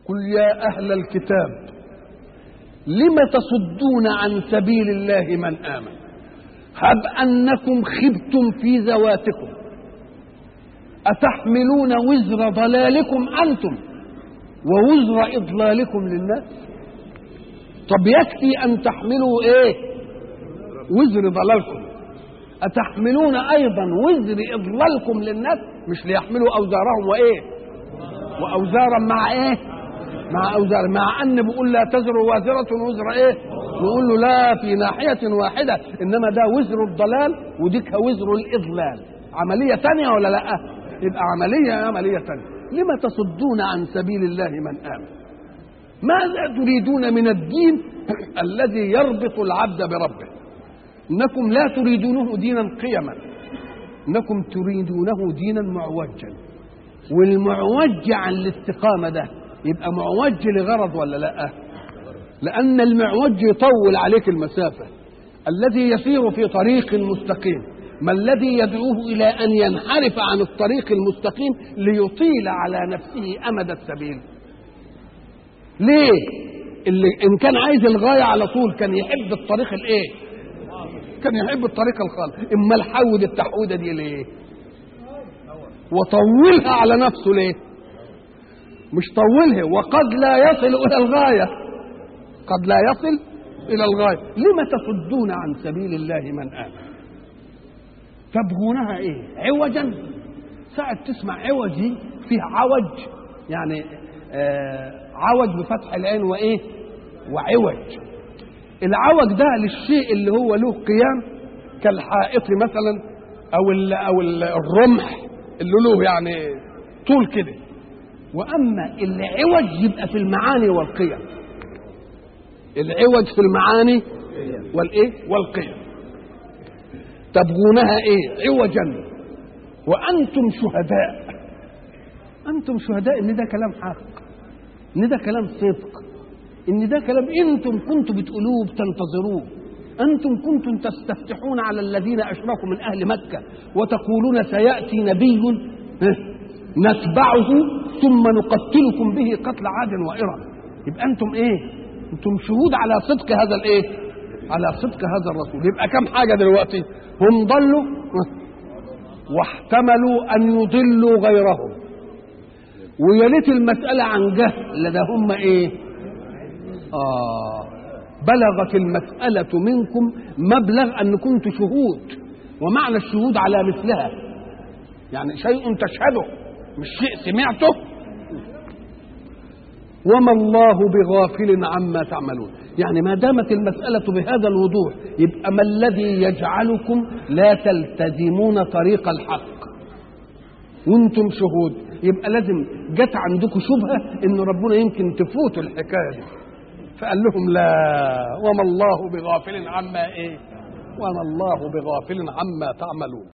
قل يا أهل الكتاب لم تصدون عن سبيل الله من آمن هب أنكم خبتم في ذواتكم أتحملون وزر ضلالكم أنتم ووزر إضلالكم للناس طب يكفي أن تحملوا إيه وزر ضلالكم أتحملون أيضا وزر إضلالكم للناس مش ليحملوا أوزارهم وإيه وأوزارا مع إيه مع أوزار مع أن بيقول لا تزر وازرة وزر إيه نقول له لا في ناحية واحدة إنما ده وزر الضلال وديك وزر الإضلال عملية تانية ولا لا يبقى عملية عملية تانية لما تصدون عن سبيل الله من آمن ماذا تريدون من الدين الذي يربط العبد بربه انكم لا تريدونه دينا قيما انكم تريدونه دينا معوجا والمعوج عن الاستقامه ده يبقى معوج لغرض ولا لا لان المعوج يطول عليك المسافه الذي يسير في طريق مستقيم ما الذي يدعوه الى ان ينحرف عن الطريق المستقيم ليطيل على نفسه امد السبيل ليه اللي ان كان عايز الغايه على طول كان يحب الطريق الايه كان يحب الطريق الخالص اما الحود التحوده دي ليه وطولها على نفسه ليه مش طولها وقد لا يصل الى الغايه قد لا يصل الى الغايه لم تصدون عن سبيل الله من امن تبغونها ايه عوجا ساعة تسمع عوج دي فيها عوج يعني آه عوج بفتح العين وايه وعوج العوج ده للشيء اللي هو له قيام كالحائط مثلا او ال او ال الرمح اللي له يعني طول كده واما العوج يبقى في المعاني والقيم العوج في المعاني والايه والقيم تبغونها ايه عوجا وانتم شهداء انتم شهداء ان ده كلام حق ان ده كلام صدق ان ده كلام انتم كنتم بتقولوه بتنتظروه انتم كنتم تستفتحون على الذين اشركوا من اهل مكه وتقولون سياتي نبي نتبعه ثم نقتلكم به قتل عاد وارم يبقى انتم ايه انتم شهود على صدق هذا الايه على صدق هذا الرسول يبقى كم حاجه دلوقتي هم ضلوا واحتملوا ان يضلوا غيرهم ويلت المساله عن جهل لدى هم ايه آه بلغت المسألة منكم مبلغ أن كنت شهود ومعنى الشهود على مثلها يعني شيء تشهده مش شيء سمعته وما الله بغافل عما تعملون يعني ما دامت المسألة بهذا الوضوح يبقى ما الذي يجعلكم لا تلتزمون طريق الحق وانتم شهود يبقى لازم جت عندكم شبهة ان ربنا يمكن تفوتوا الحكاية دي فقال لهم لا وما الله بغافل عما ايه وما الله بغافل عما تعملون